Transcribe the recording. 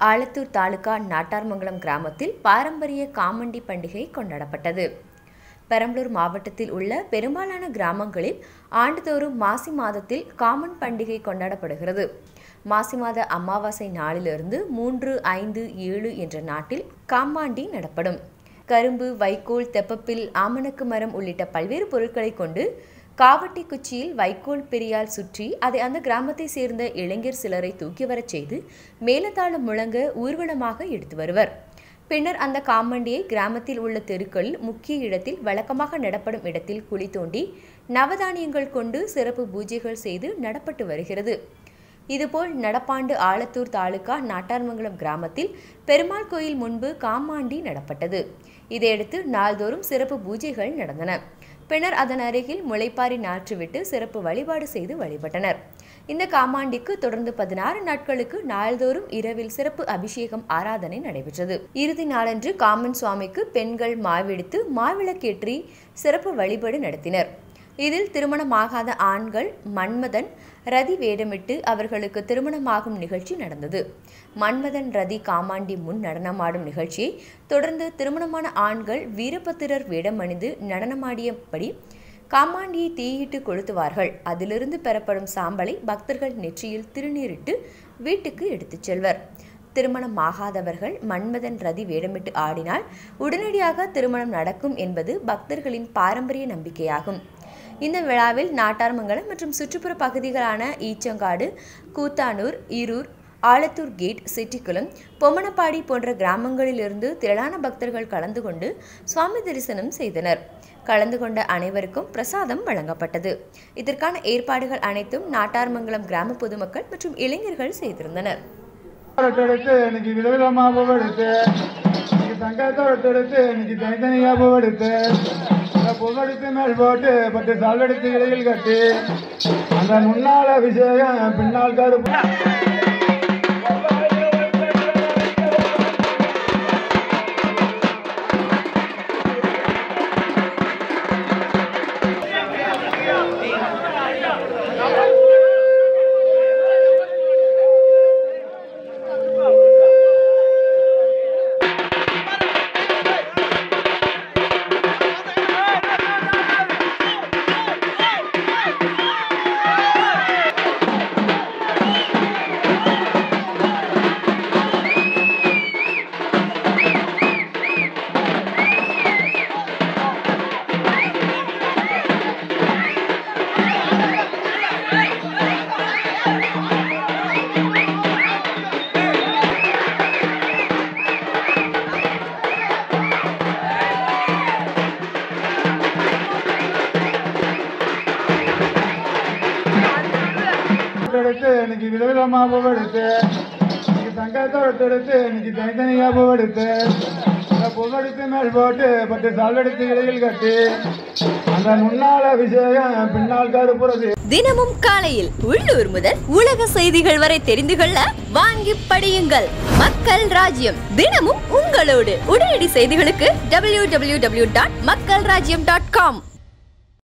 ஆலத்தூர் தாலுகா நாட்டார்மங்கலம் கிராமத்தில் பாரம்பரிய காமண்டி பண்டிகை கொண்டாடப்பட்டது பெரம்பலூர் மாவட்டத்தில் உள்ள பெரும்பாலான கிராமங்களில் ஆண்டுதோறும் மாசி மாதத்தில் காமன் பண்டிகை கொண்டாடப்படுகிறது மாசி மாத அமாவாசை நாளிலிருந்து மூன்று ஐந்து ஏழு என்ற நாட்டில் காம்பாண்டி நடப்படும் கரும்பு வைக்கோல் தெப்பப்பில் ஆமணக்கு மரம் உள்ளிட்ட பல்வேறு பொருட்களை கொண்டு காவட்டி குச்சியில் வைக்கோல் பெரியால் சுற்றி அதை அந்த கிராமத்தை சேர்ந்த இளைஞர் சிலரை தூக்கி வரச் செய்து மேலதாளம் முழங்க ஊர்வலமாக எடுத்து வருவர் பின்னர் அந்த காமண்டியை கிராமத்தில் உள்ள தெருக்களில் முக்கிய இடத்தில் வழக்கமாக நடப்படும் இடத்தில் குழி தோண்டி நவதானியங்கள் கொண்டு சிறப்பு பூஜைகள் செய்து நடப்பட்டு வருகிறது இதுபோல் நடப்பாண்டு ஆலத்தூர் தாலுகா நாட்டார்மங்கலம் கிராமத்தில் பெருமாள் கோயில் முன்பு காமாண்டி நடப்பட்டது இதையடுத்து நாள்தோறும் சிறப்பு பூஜைகள் நடந்தன பின்னர் அதன் அருகில் முளைப்பாரி நாற்றுவிட்டு சிறப்பு வழிபாடு செய்து வழிபட்டனர் இந்த காமாண்டிக்கு தொடர்ந்து பதினாறு நாட்களுக்கு நாள்தோறும் இரவில் சிறப்பு அபிஷேகம் ஆராதனை நடைபெற்றது இறுதி நாளன்று காமன் சுவாமிக்கு பெண்கள் மாவெடுத்து மாவிளக்கேற்றி சிறப்பு வழிபாடு நடத்தினர் இதில் திருமணமாகாத ஆண்கள் மன்மதன் ரதி வேடமிட்டு அவர்களுக்கு திருமணமாகும் நிகழ்ச்சி நடந்தது மன்மதன் ரதி காமாண்டி முன் நடனமாடும் நிகழ்ச்சியை தொடர்ந்து திருமணமான ஆண்கள் வீரபத்திரர் வேடம் அணிந்து நடனமாடியபடி காமாண்டியை தீயிட்டு கொளுத்துவார்கள் அதிலிருந்து பெறப்படும் சாம்பலை பக்தர்கள் நெற்றியில் திருநீரிட்டு வீட்டுக்கு எடுத்துச் செல்வர் திருமணமாகாதவர்கள் மன்மதன் ரதி வேடமிட்டு ஆடினால் உடனடியாக திருமணம் நடக்கும் என்பது பக்தர்களின் பாரம்பரிய நம்பிக்கையாகும் இந்த விழாவில் நாட்டார்மங்கலம் மற்றும் சுற்றுப்புற பகுதிகளான ஈச்சங்காடு கூத்தானூர் ஈரூர் ஆலத்தூர் கேட் செட்டிக்குளம் பொம்மனப்பாடி போன்ற கிராமங்களிலிருந்து திரளான பக்தர்கள் கலந்து கொண்டு சுவாமி தரிசனம் செய்தனர் கலந்து கொண்ட அனைவருக்கும் பிரசாதம் வழங்கப்பட்டது இதற்கான ஏற்பாடுகள் அனைத்தும் நாட்டார்மங்கலம் கிராம பொதுமக்கள் மற்றும் இளைஞர்கள் செய்திருந்தனர் எடுத்து இன்னைக்கு விதவிதமா பூவெடுத்து இன்னைக்கு தங்கத்தோடு எடுத்து இன்னைக்கு தனித்தனியா பூவெடுத்து அந்த பூவெடுத்து மேல் போட்டு பட்டு சால்வெடுத்து இலையில் கட்டி அந்த முன்னாள் அபிஷேகம் பின்னால் கருப்பு எடுத்து இன்னைக்கு விதவிதமா பூவெடுத்து இன்னைக்கு தங்கத்தோடு எடுத்து இன்னைக்கு தனித்தனியா பூவெடுத்து அந்த பூவெடுத்து மேல் போட்டு பட்டு சால்வெடுத்து இலையில் கட்டி அந்த முன்னாள் அபிஷேகம் பின்னால் கருப்புறது தினமும் காலையில் உள்ளூர் முதல் உலக செய்திகள் வரை தெரிந்து கொள்ள வாங்கி படியுங்கள் மக்கள் ராஜ்யம் தினமும் உங்களோடு உடனடி செய்திகளுக்கு டபிள்யூ டபிள்யூ டபிள்யூ டாட் மக்கள் ராஜ்யம் டாட் காம்